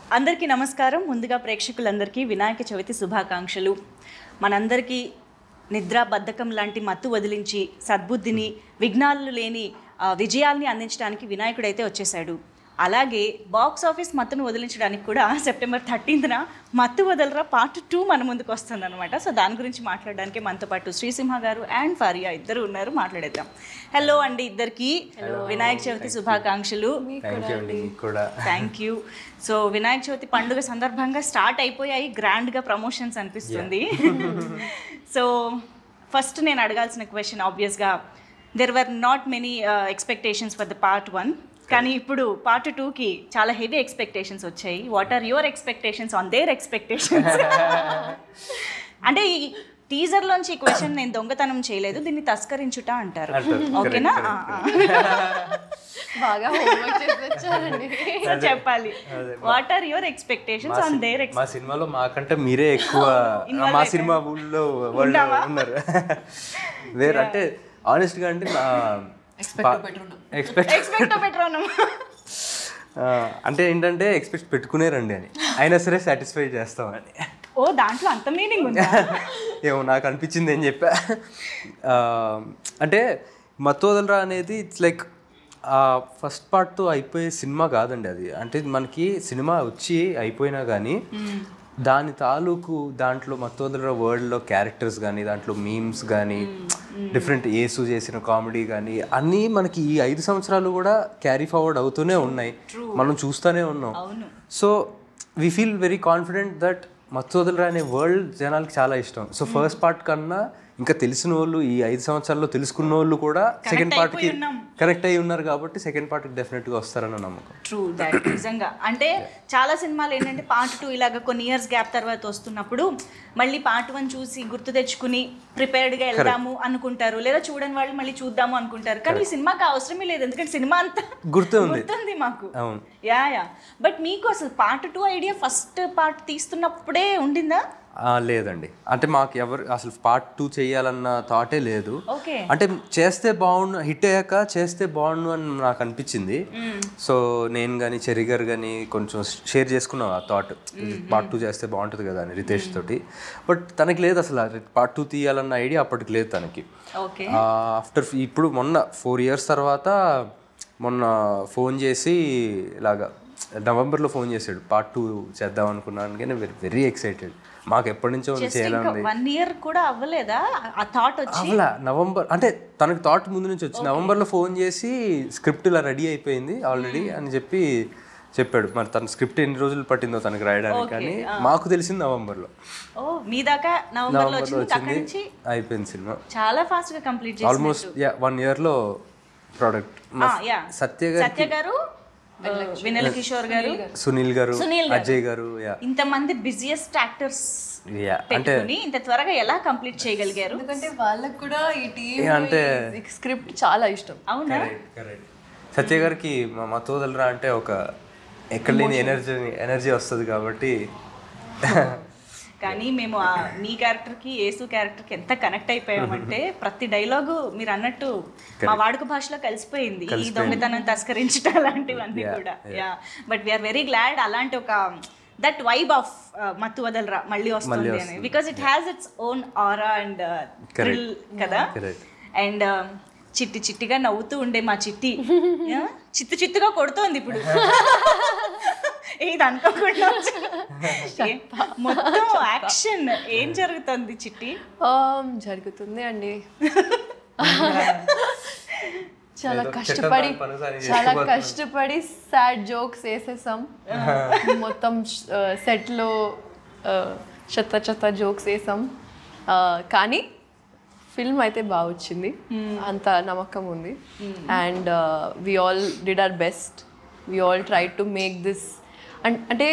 అందరికీ నమస్కారం ముందుగా ప్రేక్షకులందరికీ వినాయక చవితి శుభాకాంక్షలు మనందరికీ నిద్ర బద్ధకం లాంటి మత్తు వదిలించి సద్బుద్ధిని విఘ్నాలు లేని ఆ, విజయాల్ని అందించడానికి వినాయకుడైతే వచ్చేసాడు అలాగే బాక్స్ ఆఫీస్ మత్తును వదిలించడానికి కూడా సెప్టెంబర్ థర్టీన్త్న మత్తు వదలరా పార్ట్ టూ మన ముందుకు వస్తుందన్నమాట సో దాని గురించి మాట్లాడడానికి మనతో పాటు శ్రీసింహ గారు అండ్ ఫారియా ఇద్దరు ఉన్నారు మాట్లాడేద్దాం హలో అండి ఇద్దరికి వినాయక చవితి శుభాకాంక్షలు థ్యాంక్ యూ అండి మీకు కూడా thank you so Vinayaka Chavithi పండుగ సందర్భంగా స్టార్ట్ అయిపోయాయి గ్రాండ్గా ప్రమోషన్స్ అనిపిస్తుంది సో ఫస్ట్ నేను అడగాల్సిన క్వశ్చన్ ఆబ్వియస్గా there were not many expectations for the part one కానీ ఇప్పుడు పార్ట్ టూకి చాలా హెవీ ఎక్స్పెక్టేషన్స్ వచ్చాయి what are your expectations on their expectations అంటే ఈ టీజర్లోంచి ఈ క్వశ్చన్ నేను దొంగతనం చేయలేదు దీన్ని తస్కరించుట అంటారు అంటారు. ఓకేనా Correct, ఆ, ఆ. బాగా హోంవర్క్ చేసి వచ్చారండి సో చెప్పాలి what are your expectations on their మా సినిమాలో మాకంటే మీరే ఎక్కువ Involve మా అయిపోయారు. సినిమా ఊళ్ళో వాళ్ళు ఉన్నావా? ఉన్నారు వేరే అంటే ఆనెస్ట్ గా అంటే నా ఎక్స్పెక్ట్ ఎక్స్పెక్ట్ పెట్రోనం అంటే ఏంటంటే ఎక్స్పెక్ట్ పెట్టుకునేరండి అని అయినా సరే సాటిస్ఫై చేస్తామని ఓ దాంట్లో అంత మీనింగ్ ఉందా ఏమో నాకు అనిపించింది ఏం చెప్పా ఆ, అంటే మత్తోదలరా అనేది ఇట్స్ లైక్ ఫస్ట్ పార్ట్తో అయిపోయే సినిమా కాదండి అది అంటే మనకి సినిమా వచ్చి అయిపోయినా కానీ దాని తాలూకు దాంట్లో మత్తోదలరా వరల్డ్లో క్యారెక్టర్స్ కానీ దాంట్లో మీమ్స్ కానీ డిఫరెంట్ ఏసు చేసిన కామెడీ కానీ అన్నీ మనకి ఈ ఐదు సంవత్సరాలు కూడా క్యారీ ఫార్వర్డ్ అవుతూనే ఉన్నాయి మనం చూస్తూనే ఉన్నాం అవును so we feel very confident that Mathu Vadalara అనే వరల్డ్ జనాలకి చాలా ఇష్టం సో ఫస్ట్ పార్ట్ కన్నా ఇంకా తెలిసిన వాళ్ళు ఈ ఐదు సంవత్సరాల్లో తెలుసుకున్న వాళ్ళు కూడా సెకండ్ పార్ట్కి అయిపోయి ఉన్నాం. కనెక్ట్ అయ్యి ఉన్నారు కాబట్టి సెకండ్ పార్ట్కి డెఫినెట్గా వస్తారన్న నమ్మకం ట్రూ దట్ నిజంగా అంటే చాలా సినిమాలు ఏంటంటే పార్ట్ టూ ఇలాగ కొన్ని ఇయర్స్ గ్యాప్ తర్వాత వస్తున్నప్పుడు మళ్ళీ పార్ట్ వన్ చూసి గుర్తు తెచ్చుకుని ప్రిపేర్డ్గా వెళ్దాము అనుకుంటారు లేదా చూడని వాళ్ళు మళ్ళీ చూద్దాము అనుకుంటారు కానీ ఈ సినిమాకి అవసరమే లేదు ఎందుకంటే సినిమా అంతా గుర్తు ఉంది గుర్తుంది మాకు అవును యా యా బట్ మీకు అసలు part two idea first part తీస్తున్నప్పుడే ఉండిందా ఆ, లేదండి అంటే మాకు ఎవరు అసలు పార్ట్ టూ చేయాలన్న థాటే లేదు ఓకే అంటే చేస్తే బాగుండు హిట్ అయ్యాక చేస్తే బాగుండు అని నాకు అనిపించింది సో నేను కానీ చెరి గారు కానీ కొంచెం షేర్ చేసుకున్నాం ఆ థాట్ పార్ట్ టూ చేస్తే బాగుంటుంది కదా అని రితేష్ తోటి బట్ తనకి లేదు అసలు పార్ట్ టూ తీయాలన్న ఐడియా అప్పటికి లేదు తనకి ఓకే ఆఫ్టర్ ఇప్పుడు మొన్న ఫోర్ ఇయర్స్ తర్వాత మొన్న ఫోన్ చేసి ఇలాగా నవంబర్లో ఫోన్ చేశాడు పార్ట్ టూ చేద్దాం అనుకున్నాను కానీ వెరీ వెరీ ఎక్సైటెడ్ మాకు ఎప్పటి నుంచో చేయాలని వన్ ఇయర్ కూడా అవ్వలేదా ఆ థాట్ వచ్చి అవలా నవంబర్ అంటే తనకి థాట్ ముందు నుంచి వచ్చి నవంబర్లో ఫోన్ చేసి స్క్రిప్ట్ ఇలా రెడీ అయిపోయింది ఆల్రెడీ అని చెప్పి చెప్పాడు మరి తన స్క్రిప్ట్ ఎన్ని రోజులు పట్టిందో తనకి రాయడానికి కానీ మాకు తెలిసింది నవంబర్లో ఓ మీ దాకా నవంబర్ లో నవంబర్లో వచ్చింది అక్కడి వచ్చింది నుంచి అయిపోయింది సినిమా చాలా ఫాస్ట్ గా కంప్లీట్ చేసి ఆల్మోస్ట్ యా వన్ ఇయర్లో ప్రోడక్ట్ యా సత్య గారు సత్య గారు వినల్ కిషోర్ గారు సునీల్ గారు సునీల్ గారు. అజయ్ గారు యా ఇంతమంది బిజియెస్ట్ యాక్టర్స్ యా అంటే పెట్టుకుని ఇంత త్వరగా ఎలా కంప్లీట్ చేయగలిగారు ఎందుకంటే వాళ్ళకు కూడా ఈ టీం ఏ అంటే స్క్రిప్ట్ చాలా ఇష్టం అవునా కరెక్ట్ సత్య గారికి మా మా తోదలరా అంటే ఒక ఎక్కడ లేని ఎనర్జీ ఎనర్జీ వస్తుంది కాబట్టి కానీ మేము ఆ మీ క్యారెక్టర్ కి యేసు క్యారెక్టర్ కి ఎంత కనెక్ట్ అయిపోయామంటే ప్రతి డైలాగు మీరు అన్నట్టు మా వాడుక భాషలో కలిసిపోయింది ఈ దొంగతనం తస్కరించడం అలాంటివన్నీ కూడా yeah but we're very glad అలాంటి ఒక దట్ వైబ్ ఆఫ్ మత్తు వదలరా మళ్ళీ వస్తుంది అని because it has its own aura and thrill కదా Correct. అండ్ చిట్టి చిట్టిగా నవ్వుతూ ఉండే మా చిట్టి Yeah? చిత్తు చిత్తుగా కొడుతోంది ఇప్పుడు ఇది అనుకోకుండా వచ్చి- ఏ- మొత్తం యాక్షన్ ఏం జరుగుతుంది చిట్టి Um, జరుగుతుంది అండి చాలా ఏదో కష్టపడి చెట్టంతా పనుసారి చాలా కష్టపడి సాడ్ జోక్స్ వేసేసాం మొత్తం సెట్ లో uh, చెత్త చెత్త జోక్స్ వేసాం Uh, కానీ ఫిల్మ్ అయితే బాగా వచ్చింది అంత నమ్మకం ఉంది and we all did our best we all try to make this అంటే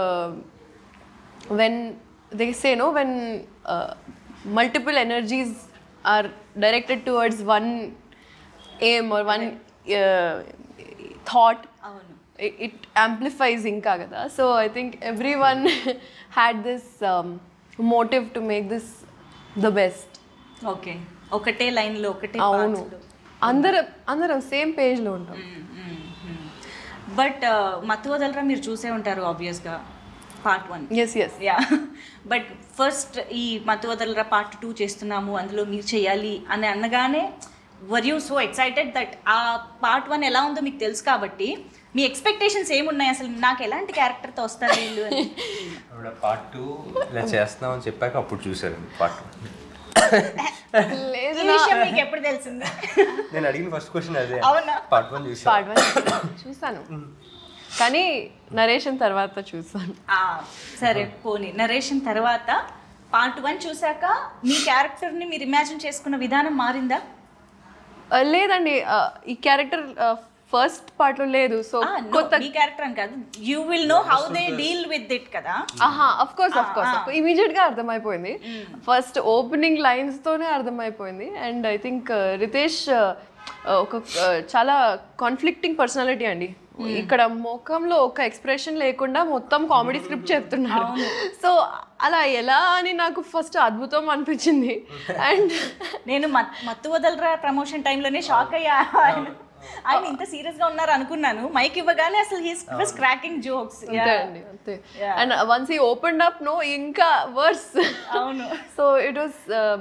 when they say no when uh, multiple energies are directed towards one aim or one uh, thought అవును it, it amplifies inka kada so i think everyone had this um, motive to make this the best okay ఒకటే line లో ఒకటే అవును అందరం అందరం same page లో ఉంటాం but మత్తు వదలరా మీరు చూసే ఉంటారు ఆబ్వియస్గా part one yes yes yeah but first ఈ మత్తు వదలరా పార్ట్ టూ చేస్తున్నాము అందులో మీరు చేయాలి అని అనగానే were you so excited that ఆ పార్ట్ వన్ ఎలా ఉందో మీకు తెలుసు కాబట్టి మీ ఎక్స్పెక్టేషన్స్ ఏమున్నాయి అసలు నాకు ఎలాంటి క్యారెక్టర్తో వస్తారు వీళ్ళు అని ఆవిడ పార్ట్ టూ ఇలా చేస్తున్నామని చెప్పాక అప్పుడు చూసారు పార్ట్ టూ లేదు ఈ విషయం మీకు ఎప్పుడు తెలిసింది నేను అడిగిన ఫస్ట్ క్వశ్చన్ అదే అవునా? పార్ట్ వన్ చూసాను పార్ట్ వన్ చూసాను కానీ నరేషన్ తర్వాత చూసాను ఆ, సరే పోనీ నరేషన్ తర్వాత పార్ట్ వన్ చూసాక మీ క్యారెక్టర్ని మీరు ఇమాజిన్ చేసుకున్న విధానం మారిందా Uh, లేదండి uh, ఈ క్యారెక్టర్ ఫస్ట్ పార్ట్ లో లేదు సో ఆ, no, మీ క్యారెక్టర్ అని కాదు you will know how they deal with it కదా ఆహా of course of course immediate గా అర్థమైపోయింది ఫస్ట్ ఓపెనింగ్ లైన్స్ తోనే అర్థమైపోయింది and I think Ritesh uh, ఒక uh, చాలా కాన్ఫ్లిక్టింగ్ పర్సనాలిటీ అండి ఇక్కడ ముఖంలో ఒక ఎక్స్ప్రెషన్ లేకుండా మొత్తం కామెడీ స్క్రిప్ట్ చెప్తున్నాడు సో అలా ఎలా అని నాకు ఫస్ట్ అద్భుతం అనిపించింది అండ్ నేను మత్- మత్తు వదలరా ప్రమోషన్ టైంలోనే షాక్ అయ్యా ఆయన ఆయన ఇంత సీరియస్ గా ఉన్నారు అనుకున్నాను మైక్ ఇవ్వగానే అసలు హీస్ ఫస్ట్ క్రాకింగ్ జోక్స్ అంతే అండి అంతే అండ్ వన్స్ ఈ ఓపెన్ అప్ నో ఇంకా వర్స్ అవును so it was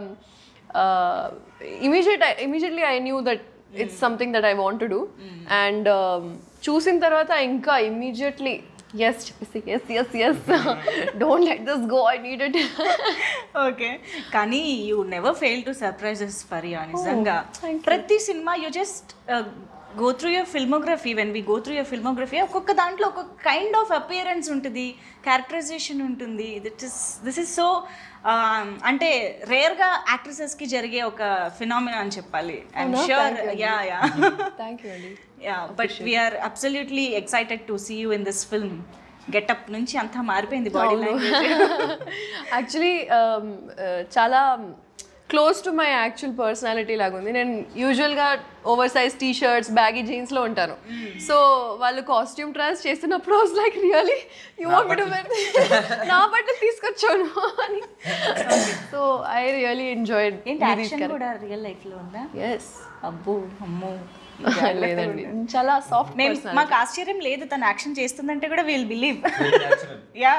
immediate immediately I knew that it's something that I want do and చూసిన తర్వాత ఇంకా ఇమీడియట్లీ ఎస్ చెప్పేసి yes yes yes don't let this go I need it okay కానీ you never fail to surprises for yeah నిజంగా ప్రతి సినిమా you just go through your filmography when we go through your filmography ఒక్కొక్క దాంట్లో ఒక్కొక్క kind of appearance ఉంటుంది characterisation ఉంటుంది it is this is so అంటే రేర్గా యాక్ట్రెసెస్కి జరిగే ఒక ఫినామినా అని చెప్పాలి I'm sure yeah yeah thank you అండి yeah but we're absolutely excited to see you in this film getup నుంచి అంతా మారిపోయింది బాడీ లాంగ్వేజ్ యాక్చువల్లీ చాలా close to my actual personality లాగా ఉంది నేను యూజువల్గా over size T shirts baggy జీన్స్లో ఉంటాను సో వాళ్ళు కాస్ట్యూమ్ ట్రయల్స్ చేస్తున్నప్పుడు was like really you want to wear నా బట్టలు తీసుకొచ్చాను అని సో ఐ రియలీ ఎంజాయ్డ్ ఏంటి యాక్షన్ కూడా రియల్ లైఫ్ లో ఉందా ఎస్ అబ్బో అమ్మో లేదండి చాలా సాఫ్ట్ మేము మాకు ఆశ్చర్యం లేదు తను యాక్షన్ చేస్తుందంటే కూడా we'll believe yeah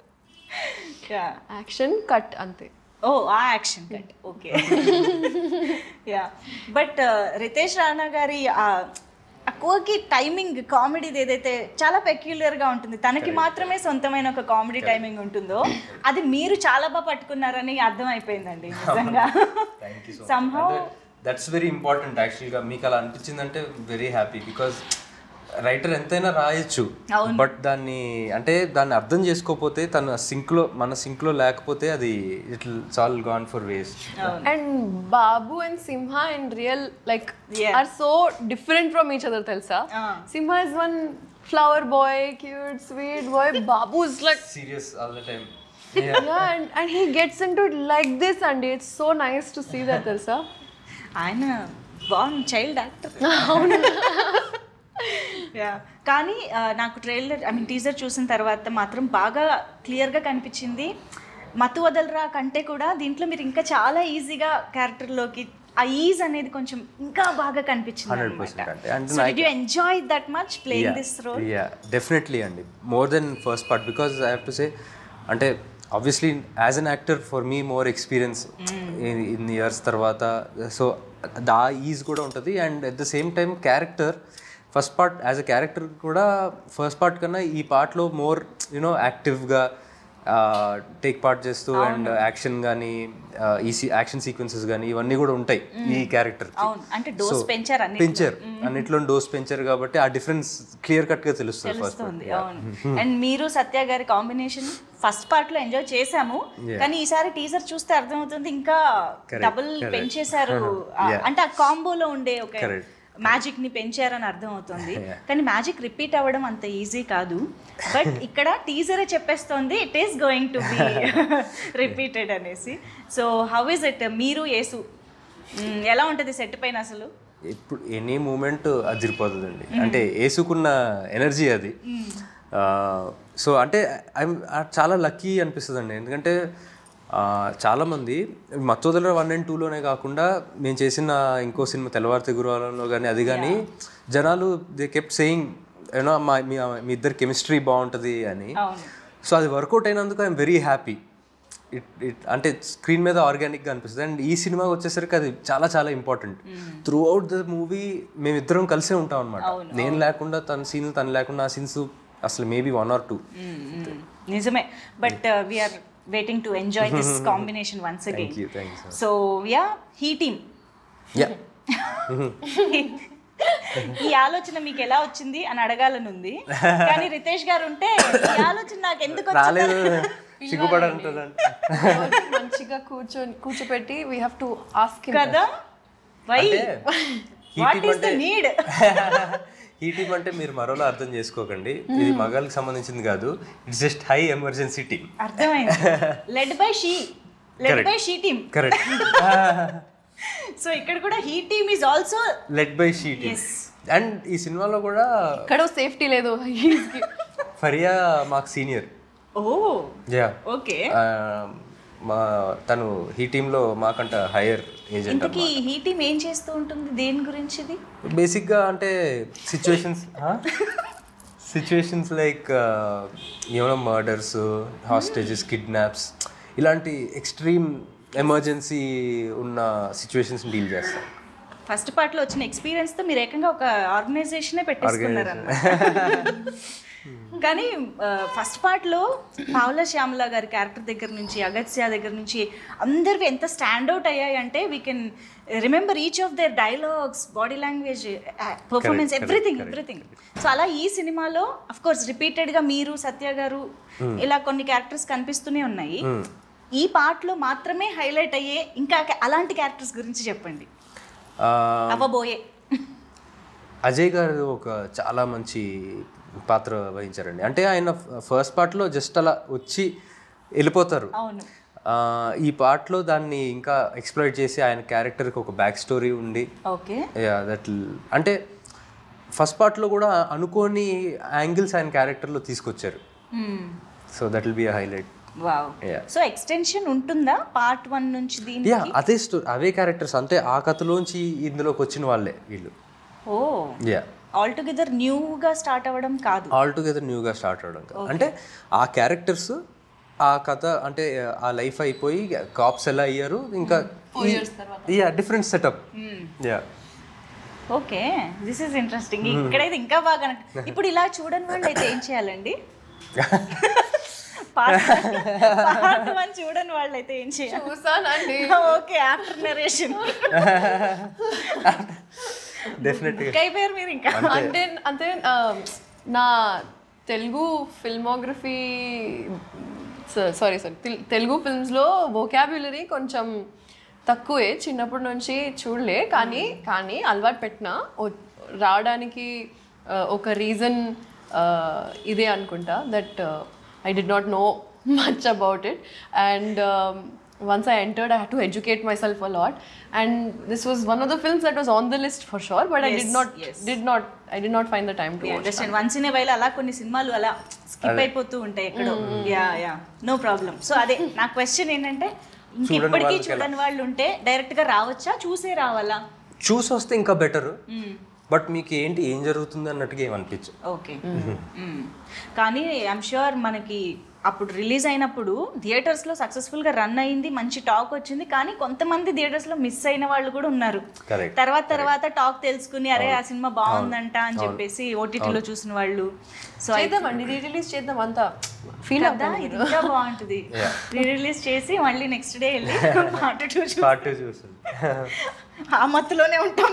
yeah action cut అంతే ఓ ఆ action cut okay yeah but Ritesh Rana గారి ఆ అక్కువకి టైమింగ్ కామెడీది ఏదైతే చాలా పెక్యులర్గా ఉంటుంది తనకి మాత్రమే సొంతమైన ఒక కామెడీ టైమింగ్ ఉంటుందో అది మీరు చాలా బాగా పట్టుకున్నారని అర్థమైపోయిందండి నిజంగా సంహౌ దట్స్ వెరీ ఇంపార్టెంట్ యాక్చువల్గా మీకు అలా అనిపించిందంటే వెరీ హ్యాపీ బికాజ్ రైటర్ ఎంతైనా రాయొచ్చు బట్ దాన్ని అంటే దాన్ని అర్థం చేసుకోకపోతే తన సింక్లో మన సింక్లో లేకపోతే అది it all gone for waste and Babu and Simha in real like Yeah. Are so different from each other తెలుసా Ah. Simha is one flower boy cute sweet boy Babu is like serious all the time yeah and, and he gets into it like this and it's so nice to see that తెలుసా ఆయన బాగుంది child actor yeah కానీ ఆ, నాకు trailer I mean teaser చూసిన తర్వాత మాత్రం బాగా క్లియర్గా కనిపించింది మతు వదలరా కంటే కూడా దీంట్లో మీరు ఇంకా చాలా ఈజీగా క్యారెక్టర్లోకి ఆ ఈజ్ అనేది కొంచెం ఇంకా బాగా కనిపించింది 100% అంటే. అంటే so you enjoy that much playing this role yeah definitely అండి more then first part because I have to say అంటే obviously as an actor for me more experience in years తర్వాత సో దా ఈజ్ కూడా ఉంటుంది and at the same time character first part as a character కూడా first part కన్నా ఈ పార్ట్లో more you know యాక్టివ్గా take part చేస్తూ అండ్ యాక్షన్ కానీ ఈ యాక్షన్ సీక్వెన్సెస్ కానీ ఇవన్నీ కూడా ఉంటాయి ఈ క్యారెక్టర్ అవును అంటే డోస్ పెంచారు అన్ని పెంచారు అన్నిట్లో డోస్ పెంచారు కాబట్టి ఆ డిఫరెన్స్ క్లియర్ కట్ గా తెలుస్తుంది ఫస్ట్ తెలుస్తుంది అవును అండ్ మీరు సత్య గారి కాంబినేషన్ ఫస్ట్ పార్ట్ లో ఎంజాయ్ చేశాము కానీ ఈసారి టీజర్ చూస్తే అర్థమవుతుంది ఇంకా డబుల్ పెంచేశారు ఆ, అంటే ఆ కాంబోలో ఉండే ఒక Correct. మ్యాజిక్ ని పెంచారని అర్థమవుతుంది కానీ మ్యాజిక్ రిపీట్ అవ్వడం అంత ఈజీ కాదు బట్ ఇక్కడ టీజరే చెప్పేస్తోంది it is going to be repeated అనేసి సో హౌ ఇస్ ఇట్ మీరు యేసు మ్, ఎలా ఉంటుంది సెట్ పైన అసలు ఇప్పుడు ఎనీ మూమెంట్ అదిరిపోతుందండి అంటే వేసుకున్న ఎనర్జీ అది సో అంటే ఐమ్ చాలా లక్కీ అనిపిస్తుంది అండి ఎందుకంటే ఆ, చాలామంది మత్తోదల వన్ అండ్ టూలోనే కాకుండా మేము చేసిన ఇంకో సినిమా తెల్లవారి తెగురాలలో కానీ అది కానీ జనాలు దే కెప్ట్ సేయింగ్ యూనో మా మీ మీ ఇద్దరు కెమిస్ట్రీ బాగుంటుంది అని అవును సో అది వర్కౌట్ అయినందుకు I'm very happy it it అంటే స్క్రీన్ మీద ఆర్గానిక్గా అనిపిస్తుంది అండ్ ఈ సినిమాకి వచ్చేసరికి అది చాలా చాలా important throughout the movie మేమిద్దరం కలిసే ఉంటాం అనమాట నేను లేకుండా తన సీన్లు తను లేకుండా ఆ సీన్స్ అసలు maybe one or two hmm. నిజమే but we're waiting to enjoy this combination once again you thank you so yeah he team yeah ఈ ఆలోచన మీకు ఎలా వచ్చింది అని అడగాలని ఉంది కానీ రితేష్ గారు ఉంటే ఈ ఆలోచన నాకు ఎందుకు వచ్చింది రాలేదు సిగ్గుపడంటుందంటే రోజు మంచిగా కూర్చొని కూర్చోపెట్టి వీ హ్యావ్ టు ఆస్క్ కదా వై ఈ వాట్ టీం ఈస్ ద అంటే నీడ్ ఈ టీం అంటే మీరు మరోలా అర్థం చేసుకోకండి ఇది మగాళ్ళకి సంబంధించింది కాదు it's just high emergency team అర్థమైంది led by she led Correct. By she team correct so ఇక్కడ కూడా he team is also led by she team Yes. And ఈ సినిమాలో కూడా ఎక్కడో సేఫ్టీ లేదు హీస్కి ఫరియా మాకు సీనియర్ ఓ యా ఓకే మా తను ఈ టీంలో మాకంట హైయర్ ఏజెంట్ ఇంతకీ హీ టీమ్ ఏం చేస్తూ ఉంటుంది దేని గురించిది బేసిక్గా అంటే సిచ్యువేషన్స్ సిచ్యువేషన్స్ లైక్ ఏమైనా మర్డర్స్ హాస్టేజెస్ కిడ్నాప్స్ ఇలాంటి ఎక్స్ట్రీమ్ ఎమర్జెన్సీ ఉన్న సిచ్యువేషన్స్ డీల్ చేస్తాం ఫస్ట్ పార్ట్ లో వచ్చిన ఎక్స్పీరియన్స్ తో మీరు ఏకంగా ఒక ఆర్గనైజేషనే పెట్టేసుకున్నారు కానీ ఫస్ట్ పార్ట్ లో పావుల శ్యామల గారి క్యారెక్టర్ దగ్గర నుంచి అగత్య దగ్గర నుంచి అందరివి ఎంత స్టాండ్ అవుట్ అయ్యాయి అంటే we can remember each of their dialogues body language performance correct, everything correct, everything so అలా ఈ సినిమాలో అఫ్ కోర్స్ రిపీటెడ్ గా మీరు సత్య గారు ఇలా కొన్ని క్యారెక్టర్స్ కనిపిస్తూనే ఉన్నాయి ఈ part లో మాత్రమే హైలైట్ అయ్యే ఇంకా అలాంటి క్యారెక్టర్స్ గురించి చెప్పండి అవ్వబోయే అజయ్ గారు ఒక చాలా మంచి పాత్ర వహించారండి అంటే ఆయన ఫస్ట్ పార్ట్లో జస్ట్ అలా వచ్చి వెళ్ళిపోతారు అవును ఆ, ఈ పార్ట్లో దాన్ని ఇంకా ఎక్స్ప్లోర్ చేసి ఆయన క్యారెక్టర్కి ఒక బ్యాక్ స్టోరీ ఉండి ఓకే యా దట్ అంటే ఫస్ట్ పార్ట్లో కూడా అనుకోని యాంగిల్స్ ఆయన క్యారెక్టర్లో తీసుకొచ్చారు so that will be a highlight wow Yeah. So extension ఉంటుందా పార్ట్ వన్ నుంచి దీని యా అదే స్టోరీ అవే క్యారెక్టర్స్ అంటే ఆ కథలోంచి ఇందులోకి వచ్చిన వాళ్ళే వీళ్ళు ఓ యా ఆల్ టుగెదర్ న్యూగా స్టార్ట్ అవ్వడం కాదు ఆల్ టుగెదర్ న్యూగా స్టార్ట్ అవడం కాదు. అంటే ఆ క్యారెక్టర్స్ ఆ కథ అంటే ఆ లైఫ్ అయిపోయి కాప్స్ ఎలా అయ్యారు ఇంకా yeah different setup yeah okay this is interesting ఇక్కడైతే ఇంకా బాగా కనెక్ట్- ఇప్పుడు ఇలా చూడని వాళ్ళు అయితే ఏం చేయాలండి పార్ట్ వన్ చూడని వాళ్ళు అయితే ఏం చేయాలి చూసానండి ఓకే ఆఫ్టర్ నరేషన్ డెఫినెట్గా అయిపోయారు మీరు ఇంకా అంటే అంటే ఆ, నా Telugu filmography sorry sorry Telugu ఫిల్మ్స్లో వొకాబ్యులరీ కొంచెం తక్కువే చిన్నప్పటి నుంచి చూడలే కానీ కానీ అలవాటు పెట్టిన ఓ- రావడానికి ఆ, ఒక రీజన్ ఇదే అనుకుంటా that I did not know much about it and once I entered, I had to educate myself a lot, and this was one of the films that was on the list for sure. But I did Yes, not, yes. did not, I did not find the time to watch. Understand once in while అలా కొన్ని సినిమాలు అలా skip అయిపోతూ ఉంటాయి ఎక్కడో yeah yeah no problem so అదే నా question ఏంటంటే ఇంకెప్పటికీ చూడని వాళ్ళు ఉంటే డైరెక్ట్ గా రావచ్చా చూసే రావాలా చూసి వస్తే ఇంకా బెటర్ బట్ మీకు ఏంటి ఏం జరుగుతుంది అన్నట్టుగా ఏమనిపించు ఓకే కానీ ఐఎమ్ ష్యూర్ మనకి అప్పుడు రిలీజ్ అయినప్పుడు థియేటర్స్లో సక్సెస్ఫుల్గా రన్ అయింది మంచి టాక్ వచ్చింది కానీ కొంతమంది థియేటర్స్లో మిస్ అయిన వాళ్ళు కూడా ఉన్నారు Correct. తర్వాత తర్వాత టాక్ తెలుసుకుని అరే ఆ సినిమా బాగుందంట అని చెప్పేసి ఓటీటీలో చూసిన వాళ్ళు సో చేద్దామండి రీ రిలీజ్ చేద్దాం అంతా ఫీల్ కదా ఇది ఇంకా బాగుంటుంది రీ రిలీజ్ చేసి మళ్ళీ నెక్స్ట్ డే వెళ్ళి పార్ట్ టూ చూ పార్ట్ టూ చూస్తుంది ఆ మత్తులోనే ఉంటాం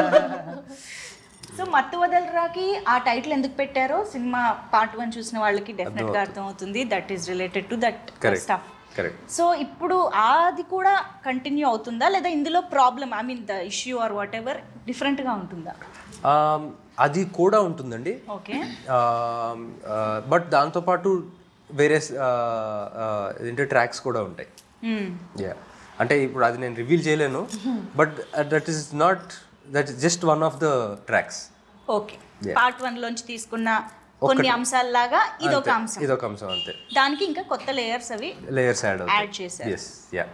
సో మత్తు వదలరాకి ఆ టైటిల్ ఎందుకు పెట్టారో సినిమా పార్ట్ వన్ చూసిన వాళ్ళకి డెఫినెట్ గా అర్థం అవుతుంది that is related to that correct stuff correct so ఇప్పుడు అది కూడా కంటిన్యూ అవుతుందా లేదా ఇందులో problem I mean the issue or whatever డిఫరెంట్గా ఉంటుందా అది కూడా ఉంటుందండి ఓకే బట్ దాంతోపాటు వేరే ఏంటంటే ట్రాక్స్ కూడా ఉంటాయి యా అంటే ఇప్పుడు అది నేను రివీల్ చేయలేను but that is not that is just one of the tracks okay part one లోంచి తీసుకున్న కొన్ని అంశాలలాగా ఇదొక అంశం ఇదొక అంశం అంతే దానికి ఇంకా కొత్త లేయర్స్ అవి లేయర్స్ యాడ్ యాడ్ చేశారు ఎస్ యా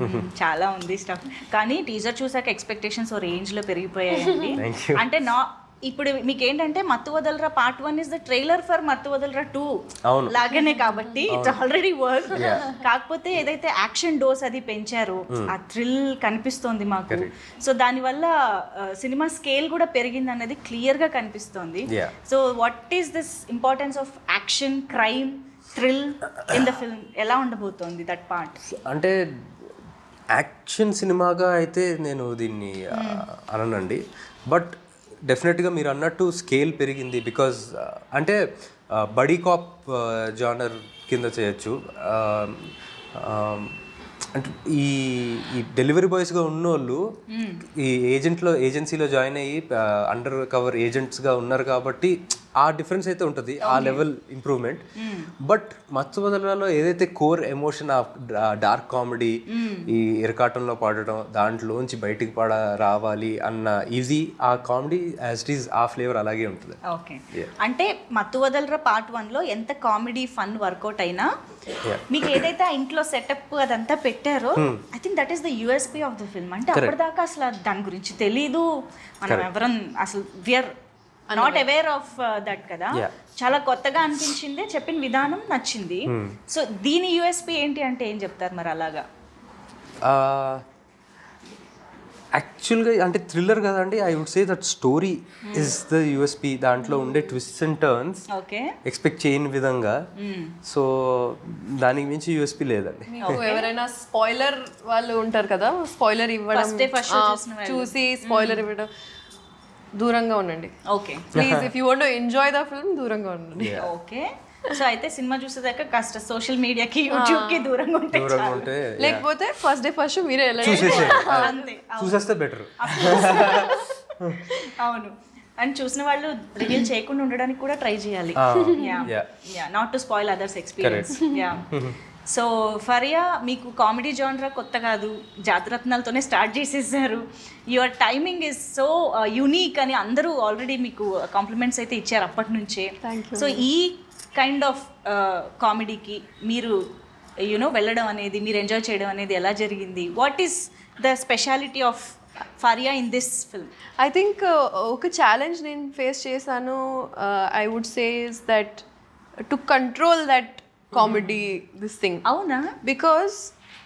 చాలా ఉంది స్టఫ్ కానీ టీజర్ చూసాక ఎక్స్పెక్టేషన్స్ ఓ రేంజ్ లో పెరిగిపోయాయండి Thank you. అంటే నా ఇప్పుడు మీకు ఏంటంటే Mathu Vadalara part one is the trailer for Mathu Vadalara two అవును. లాగానే కాబట్టి ఇట్స్ ఆల్రెడీ వర్క్ కాకపోతే ఏదైతే యాక్షన్ డోస్ అది పెంచారో ఆ థ్రిల్ కనిపిస్తోంది మాకు సో దానివల్ల సినిమా స్కేల్ కూడా పెరిగింది అనేది క్లియర్ గా కనిపిస్తోంది Yeah. So what is this importance of action crime thrill in the film ఎలా ఉండబోతోంది దట్ పార్ట్ అంటే యాక్షన్ సినిమాగా అయితే నేను దీన్ని ఆ, అననండి బట్ డెఫినెట్గా మీరు అన్నట్టు స్కేల్ పెరిగింది బికాజ్ అంటే బడీ కాప్ జానర్ కింద చేయొచ్చు ఆ, ఆ, అంటే ఈ ఈ డెలివరీ బాయ్స్గా ఉన్నోళ్ళు ఈ ఏజెంట్లో ఏజెన్సీలో జాయిన్ అయ్యి అండర్ కవర్ ఏజెంట్స్గా ఉన్నారు కాబట్టి ఆ డిఫరెన్స్ అయితే ఉంటుంది ఆ లెవెల్ ఇంప్రూవ్మెంట్ బట్ మత్తు వదలలో ఏదైతే core emotion of dark comedy ఈ ఇరకాటంలో పాడటం దాంట్లోంచి బయటికి పడ రావాలి అన్న ఇది ఆ కామెడీ యాజ్ ఇట్ ఈస్ ఆ ఫ్లేవర్ అలాగే ఉంటుంది ఓకే అంటే మత్తు వదలరా పార్ట్ వన్ లో ఎంత కామెడీ ఫన్ వర్కౌట్ అయినా మీకు ఏదైతే ఆ ఇంట్లో సెటప్ అదంతా పెట్టారో I think that is the USP of the film అంటే అప్పటిదాకా అసలు దాని గురించి తెలీదు మనం ఎవరం అసలు we're not aware of that కదా Yeah. చాలా కొత్తగా అనిపించింది చెప్పిన విధానం నచ్చింది సో దీని యూఎస్పీ ఏంటి అంటే ఏం చెప్తారు మరి అలాగా యాక్చువల్గా అంటే థ్రిల్లర్ కదండి I would say that story is the USP దాంట్లో ఉండే twist and turns okay expect చేయని విధంగా సో దానికి మించి యూఎస్పి లేదండి మీకు ఎవరైనా స్పాయిలర్ వాళ్ళు ఉంటారు కదా స్పాయిలర్ ఇవ్వడం First day, first show ఆ, చూసిన వాళ్ళు. చూసి స్పాయిలర్ ఇవ్వడం దూరంగా ఉండండి okay please if you want enjoy the film దూరంగా ఉండండి ఓకే సో అయితే సినిమా చూసేదాకా కాస్త సోషల్ మీడియాకి యూట్యూబ్ కి దూరంగా ఉంటే దూరంగా ఉంటే లేకపోతే ఫస్ట్ డే ఫస్ట్ షో మీరే వెళ్ళండి చూసేసేయండి అంతే చూసేస్తే బెటర్ అవును అండ్ చూసిన వాళ్ళు రివీల్ చేయకుండా ఉండడానికి కూడా ట్రై చేయాలి yeah. Yeah not to spoil others experience yeah so Faria మీకు కామెడీ జానరా కొత్త కాదు జాతరత్నాలతోనే స్టార్ట్ చేసేసారు your timing is so unique అని అందరూ ఆల్రెడీ మీకు కాంప్లిమెంట్స్ అయితే ఇచ్చారు అప్పటి నుంచే సో ఈ కైండ్ ఆఫ్ కామెడీకి మీరు యునో వెళ్ళడం అనేది మీరు ఎంజాయ్ చేయడం అనేది ఎలా జరిగింది what is the speciality of Faria in this film I think ఒక ఛాలెంజ్ నేను ఫేస్ చేశాను I would say is that to control that comedy this thing అవునా బికాస్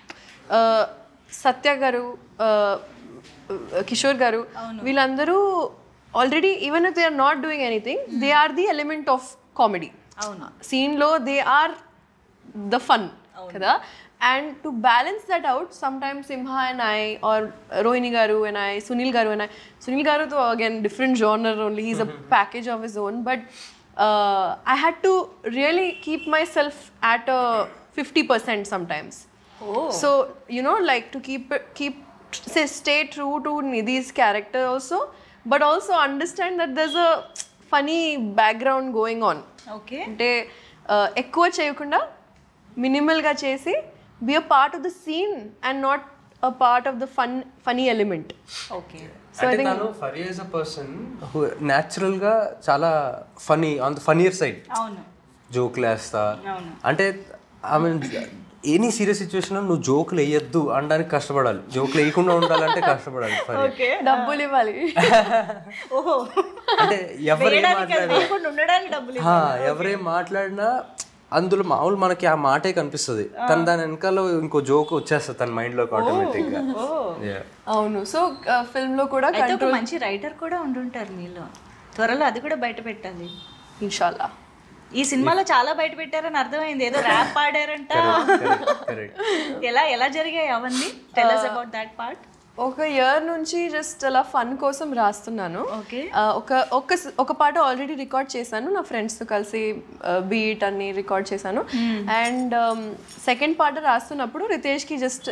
సత్య గారు uh, కిషోర్ గారు వీళ్ళందరూ already even if they are not doing anything they are the element of comedy అవును సీన్లో they are the fun కదా and to balance that out some time Simha and I are Rohini గారు and I Sunil గారు and I Sunil గారు తో again different genre only he's a package of his own but I had to really keep myself at fifty percent sometimes so you know like to keep it, keep say stay true to Nidhi's character also but also understand that there's a funny background going on okay అంటే uh, ఎక్కువ చేయకుండా మినిమల్గా చేసి be a part of the scene and not a part of the fun funny element okay అంటే తను Fari as a person natural గా చాలా funny on the funnier side అవును జోకులు వేస్తా అవును. అంటే ఆమె ఎనీ సీరియస్ సిచ్యువేషన్ నువ్వు జోకులు వేయొద్దు అనడానికి కష్టపడాలి జోకులు వేయకుండా ఉండాలంటే కష్టపడాలి ఫరీ ఓకే డబ్బులు ఇవ్వాలి ఓహో అంటే ఎవరేం వేయడానికి అది మాట్లాడినా వేయకుండా ఉండడానికి డబ్బులు హా, ఎవరేం మాట్లాడినా అందులో మామూలు మనకి ఆ మాటే కనిపిస్తుంది తను దాని వెనకాల ఇంకో జోక్ వచ్చేస్తుంది తన మైండ్ లోకి ఆటోమేటిక్ గా Yeah. అవును సో ఫిల్మ్లో కూడా అయితే ఒక మంచి రైటర్ కూడా ఉండుంటారు మీలో త్వరలో అది కూడా బయట పెట్టాలి ఇన్షాల్లా ఈ సినిమాలో చాలా బయట పెట్టారని అర్థమైంది ఏదో ర్యాప్ పాడారంట Correct, correct. ఎలా ఎలా జరిగాయి అవన్నీ tell us about that part ఒక ఇయర్ నుంచి జస్ట్ అలా ఫన్ కోసం రాస్తున్నాను ఓకే ఆ, ఒక ఒక స్- ఒక పాట ఆల్రెడీ రికార్డ్ చేశాను నా ఫ్రెండ్స్తో కలిసి బీట్ అన్ని రికార్డ్ చేశాను అండ్ సెకండ్ పాట రాస్తున్నప్పుడు రితేష్కి జస్ట్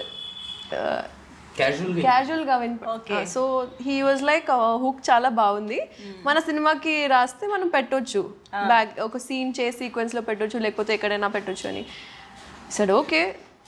Casual గా క్యాజువల్గా వినిప so he was like hook చాలా బాగుంది మన సినిమాకి రాస్తే మనం పెట్టొచ్చు బ్యాక్ ఒక సీన్ చేసి సీక్వెన్స్లో పెట్టొచ్చు లేకపోతే ఎక్కడైనా పెట్టొచ్చు అని said okay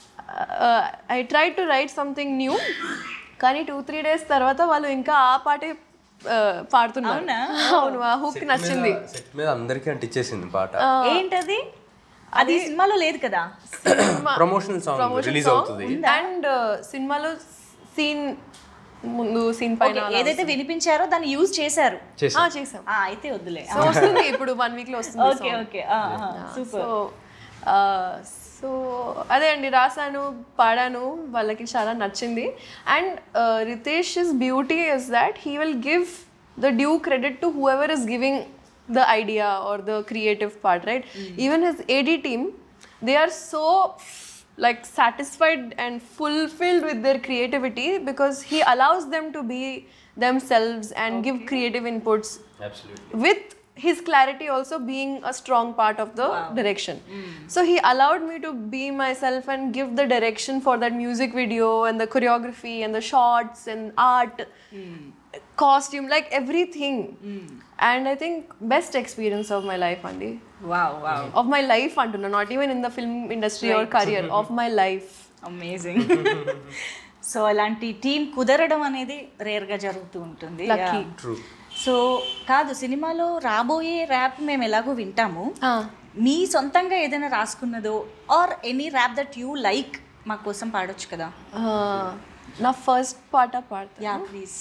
I try to write something new కానీ టూ త్రీ డేస్ తర్వాత వాళ్ళు ఇంకా ఆ పాటే uh, పాడుతున్నారు అవును ఆ హుక్ నచ్చింది సెట్ మీద అందరికీ అంటించేసింది పాట ఏంటది అది ఈ సినిమాలో లేదు కదా ప్రమోషనల్ సాంగ్ రిలీజ్ అవుతుంది అండ్ సినిమాలో సీన్ ముందు సీన్ పైన Okay, ఏదైతే వినిపించారో దాన్ని యూజ్ చేశారు ఆ, చేసాం ఆ, అయితే వద్దులే సో వస్తుంది ఇప్పుడు వన్ వీక్ లో వస్తుంది okay okay super so so అదే అండి రాశాను పాడాను వాళ్ళకి చాలా నచ్చింది and Ritesh is beauty is that he will give the due credit to whoever is giving the idea or the creative part right even his AD team they are so like satisfied and fulfilled with their creativity because he allows them to be themselves and give creative inputs with his clarity also being a strong part of the direction so he allowed me to be myself and give the direction for that music video and the choreography and the shots and art costume like everything and i think best experience of my life andy wow wow of my life అంటున్నా not even in the film industry or career of my life amazing so అలాంటి టీం కుదరడం అనేది రేర్గా జరుగుతూ ఉంటుంది Lucky. So కాదు సినిమాలో రాబోయే ర్యాప్ మేము ఎలాగో వింటాము మీ సొంతంగా ఏదైనా రాసుకున్నదో or any rap that you like మా కోసం పాడొచ్చు కదా నా ఫస్ట్ పాట పాడతా యా ప్లీజ్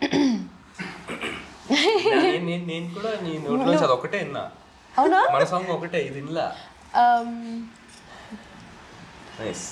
నేను నేను కూడా నీ నోట్లో అది ఒకటే విన్నా అవునా మన సాంగ్ ఒకటే ఇది వినలా Um, నైస్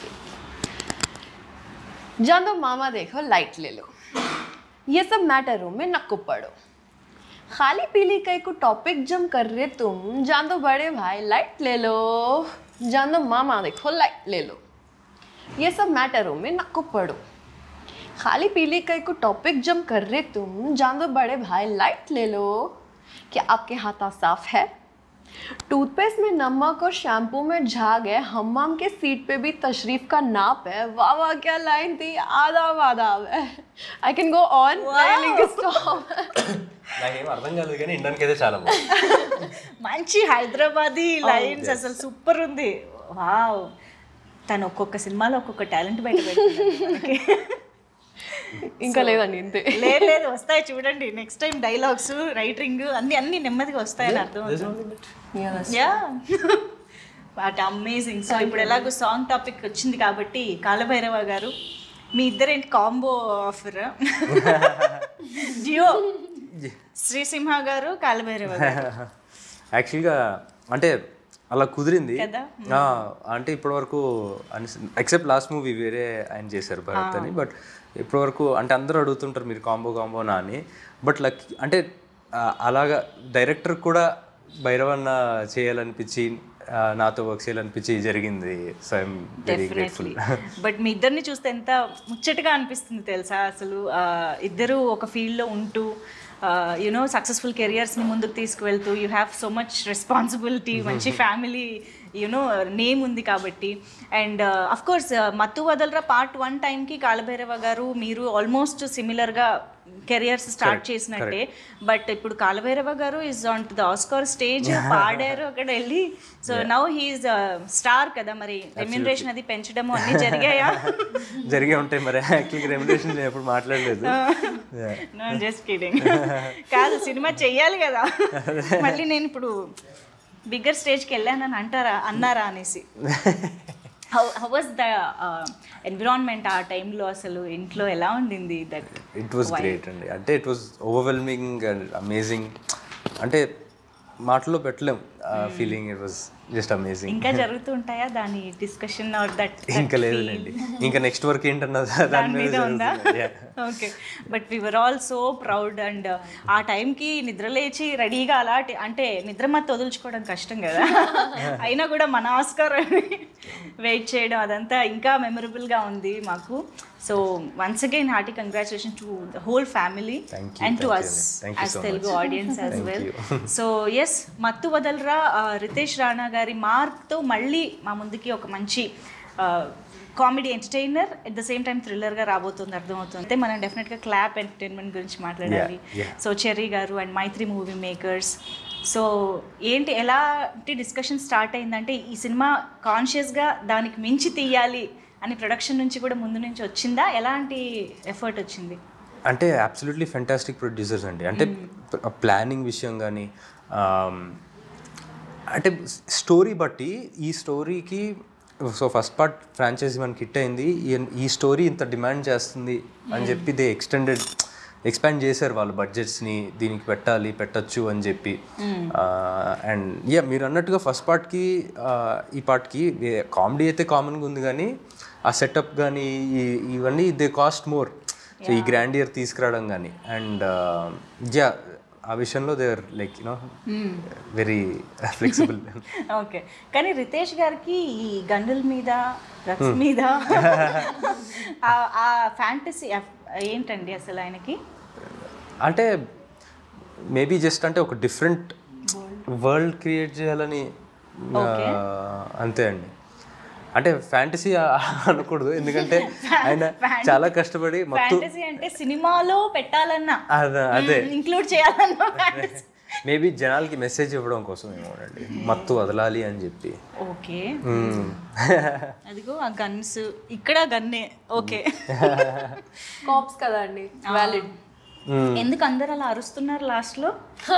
जान दो मामा देखो लाइट ले लो ये सब मैटरों में नक्को पड़ो खाली पीली कई को टॉपिक जम कर रहे तुम जान दो बड़े भाई लाइट ले लो जान दो मामा देखो लाइट ले लो ये सब मैटरों में नक्को पड़ो खाली पीली कई को टॉपिक जम कर रहे तुम जान दो बड़े भाई लाइट ले लो क्या आपके हाथा साफ है टूथपेस्ट में नमक और शैम्पू में झाग है हम्माम के सीट पे भी तशरीफ का नाप है वाह वाह क्या लाइन थी आदाब आदाब है I can go on stop నాకేం అర్థం కాలేదు కానీ ఇండానికి అయితే చాలా బాగుంది మంచి హైదరాబాదీ లైన్స్ అసలు సూపర్ ఉంది వావ్ తను ఒక్కొక్క సినిమాలో ఒక్కొక్క టాలెంట్ బయట పెడుతుంది మనకి. ఇంకా లేదండి ఇంతే లేదు లేదు వస్తాయి చూడండి నెక్స్ట్ టైం డైలాగ్స్ రైటింగ్ అన్ని అన్ని నెమ్మదిగా వస్తాయని అర్థం యా బట్ అమేజింగ్ సో ఇప్పుడు ఎలాగో సాంగ్ టాపిక్ వచ్చింది కాబట్టి కాలభైరవ గారు మీ ఇద్దరేంటి కాంబో ఆఫర్ జియో శ్రీసింహ గారు కాలభైరవ గారు యాక్చువల్గా అంటే అలా కుదిరింది కదా? ఆ, అంటే ఇప్పటివరకు ఎక్సెప్ట్ లాస్ట్ మూవీ వేరే ఆయన చేశారు భరత్ అని బట్ ఇప్పటివరకు అంటే అందరూ అడుగుతుంటారు మీరు కాంబో కాంబోనా అని బట్ లక్ అంటే ఆ, అలాగా డైరెక్టర్ కూడా భైరవన్న చేయాలనిపించి ఆ, నాతో వర్క్ చేయాలనిపించి జరిగింది so I'm very grateful but మీ ఇద్దరిని చూస్తే ఎంత ముచ్చటగా అనిపిస్తుంది తెలుసా అసలు ఆ, ఇద్దరు ఒక ఫీల్డ్లో ఉంటూ యునో సక్సెస్ఫుల్ కెరియర్స్ని ముందుకు తీసుకువెళ్తూ you have so much responsibility మంచి ఫ్యామిలీ యునో నేమ్ ఉంది కాబట్టి అండ్ అఫ్ కోర్స్ మత్తు వదలరా పార్ట్ వన్ టైంకి కాలభైరవ గారు మీరు ఆల్మోస్ట్ సిమిలర్గా కెరియర్స్ స్టార్ట్ చేసినట్టే బట్ ఇప్పుడు కాలభైరవ గారు is on to the Oscar stage పాడారు అక్కడ వెళ్ళి సో నౌ హీఈస్ స్టార్ కదా మరి రెమ్యూనరేషన్ అది పెంచడము అన్ని జరిగాయా జరిగే ఉంటాయి మరి యాక్చువల్గా రెమ్యునేషన్ నేను ఎప్పుడు మాట్లాడలేదు Yeah. జస్ట్ కిడింగ్ కాదు సినిమా చెయ్యాలి కదా మళ్ళీ నేను ఇప్పుడు బిగ్గర్ స్టేజ్కి వెళ్ళానని అంటారా అన్నారా అనేసి how how was the environment ఆ టైంలో అసలు ఇంట్లో ఎలా ఉండింది దట్ ఇట్ వాస్ గ్రేట్ అండి అంటే it was overwhelming and amazing అంటే మాటల్లో పెట్టలేం feeling it was just amazing ఇంకా జరుగుతూ ఉంటాయా దాని డిస్కషన్ ఆర్ దట్ ఇంకా లేదులేండి ఇంకా నెక్స్ట్ వర్క్ ఏంటన్నది దాని దాని మీద మీద ఉందా జరుగుతుంది. Yeah. Okay but we were all so proud and ఆ టైంకి నిద్ర లేచి రెడీగా అలాంటి అంటే నిద్ర మత్తు వదులుచుకోవడం కష్టం కదా అయినా కూడా మన ఆస్కార్ వెయిట్ చేయడం అదంతా ఇంకా మెమరబుల్గా ఉంది మాకు so once again hearty congratulation to the whole family Thank you, and to thank you, us thank you as so Telugu much. Audience as Thank well you. So yes Mathu Vadalara ఆ, రితేష్ రాణా గారి మార్క్తో మళ్ళీ మా ముందుకి ఒక మంచి comedy entertainer at the same time థ్రిల్లర్గా రాబోతుంది అర్థమవుతుంది అయితే మనం డెఫినెట్గా క్లాప్ ఎంటర్టైన్మెంట్ గురించి మాట్లాడాలి Yeah, yeah. సో చెర్రీ గారు and Mythri movie makers so ఏంటి ఎలాంటి డిస్కషన్ స్టార్ట్ అయిందంటే ఈ సినిమా కాన్షియస్గా దానికి మించి తీయాలి అని ప్రొడక్షన్ నుంచి కూడా ముందు నుంచి వచ్చిందా ఎలాంటి ఎఫర్ట్ వచ్చింది అంటే అబ్సల్యూట్లీ ఫెంటాస్టిక్ ప్రొడ్యూసర్స్ అండి అంటే ప్లానింగ్ విషయం కానీ అంటే స్టోరీ బట్టి ఈ స్టోరీకి సో ఫస్ట్ పార్ట్ ఫ్రాంచైజీ మనకి హిట్ అయింది ఈ- ఈ స్టోరీ ఇంత డిమాండ్ చేస్తుంది అని చెప్పి దే ఎక్స్టెండెడ్ ఎక్స్పాండ్ చేశారు వాళ్ళు బడ్జెట్స్ని దీనికి పెట్టాలి పెట్టచ్చు అని చెప్పి అండ్ యా మీరు అన్నట్టుగా ఫస్ట్ పార్ట్కి ఈ పార్ట్కి కామెడీ అయితే కామన్గా ఉంది కానీ ఆ సెటప్ కానీ ఈ ఇవన్నీ దే కాస్ట్ మోర్ సో ఈ గ్రాండ్ ఇయర్ తీసుకురావడం కానీ అండ్ యా ఆ విషయంలో they are like you know very flexible okay కానీ రితేష్ గారికి ఈ గన్నుల మీద డ్రగ్స్ మీద ఆ- ఆ ఫ్యాంటసీ ఏంటండి అసలు ఆయనకి అంటే మేబీ జస్ట్ అంటే ఒక డిఫరెంట్ వరల్డ్ క్రియేట్ చేయాలని ఆ, అంతే అండి అంటే ఫ్యాంటసీ అనకూడదు ఎందుకంటే ఆయన చాలా కష్టపడి మొత్తం ఫ్యాంటసీ అంటే సినిమాలో పెట్టాలన్నా అద- అదే ఇంక్లూడ్ చేయాలన్నా fantasy. మేబీ జనాలకి మెసేజ్ ఇవ్వడం కోసం ఏమోనండి మత్తు వదలాలి అని చెప్పి ఓకే మ్మ్. అదిగో ఆ గన్స్ ఇక్కడ గన్నే ఓకే కాప్స్ కదా అండి వ్యాలిడ్ ఎందుకు అందరు అలా అరుస్తున్నారు లాస్ట్ లో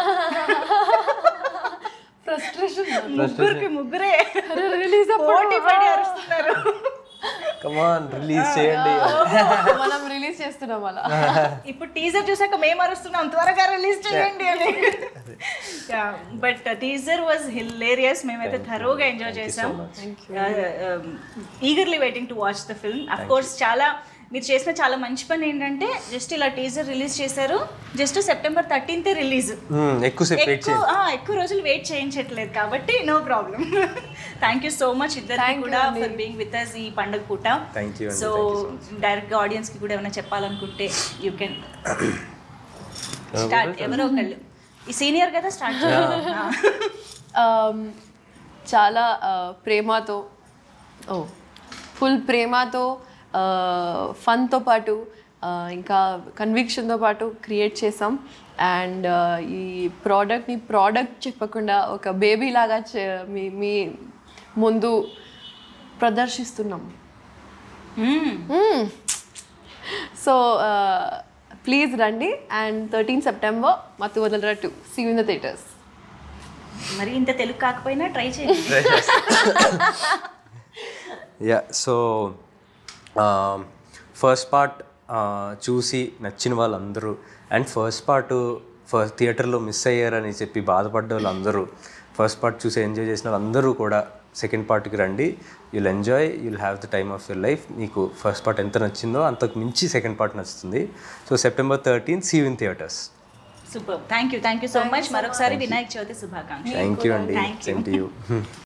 ఫ్రస్ట్రేషన్ ముగ్గురికి ముగ్గురే రిలీజ్ పోటీ పడి అరుస్తున్నారు కమాన్ రిలీజ్ చేయండి మనం రిలీజ్ చేస్తున్నాం అలా ఇప్పుడు టీజర్ చూసాక మేము అరుస్తున్నాం త్వరగా రిలీజ్ చేయండి అని బట్ టీజర్ వాజ్ హిలేరియస్ మేమైతే థరోగా ఎంజాయ్ చేసాం eagerly waiting to watch the film of course చాలా మీరు చేసిన చాలా మంచి పని ఏంటంటే జస్ట్ ఇలా టీజర్ రిలీజ్ చేశారు జస్ట్ సెప్టెంబర్ థర్టీన్త్ రిలీజ్ మ్మ్. ఎక్కువసేపు వెయిట్ ఎక్కువ ఆ, ఎక్కువ రోజులు వెయిట్ చేయించట్లేదు కాబట్టి no problem thank you so much ఇద్దరికి కూడా ఫర్ బీయింగ్ విత్ అస్ ఈ పండుగ పూట Thank you అండి, సో డైరెక్ట్గా ఆడియన్స్కి కూడా ఏమైనా చెప్పాలనుకుంటే యూ కెన్ స్టార్ట్ ఎవరో ఒకళ్ళు ఈ సీనియర్ కదా స్టార్ట్ Um, చాలా uh, ప్రేమతో ఓ ఫుల్ ప్రేమతో ఫన్తో పాటు uh, ఇంకా కన్విక్షన్తో పాటు క్రియేట్ చేసాం అండ్ ఈ ప్రోడక్ట్ని ప్రోడక్ట్ చెప్పకుండా ఒక బేబీ లాగా చే- మీ మీ ముందు ప్రదర్శిస్తున్నాం సో ప్లీజ్ రండి and thirteen September Mathu Vadalara two see in the theatres మరి ఇంత తెలుగు కాకపోయినా ట్రై చేయండి యా సో ఫస్ట్ పార్ట్ చూసి నచ్చిన వాళ్ళందరూ అండ్ ఫస్ట్ పార్ట్ ఫస్ట్ థియేటర్లో మిస్ అయ్యారని చెప్పి బాధపడ్డ వాళ్ళందరూ ఫస్ట్ పార్ట్ చూసి ఎంజాయ్ చేసిన వాళ్ళందరూ కూడా సెకండ్ పార్ట్కి రండి you'll enjoy you'll have the time of your life మీకు ఫస్ట్ పార్ట్ ఎంత నచ్చిందో అంతకు మించి సెకండ్ పార్ట్ నచ్చుతుంది so September thirteen see in theatres super thank you thank you so much మరొకసారి వినాయక చవితి శుభాకాంక్షలు థ్యాంక్ యూ అండి Thank you. Same to you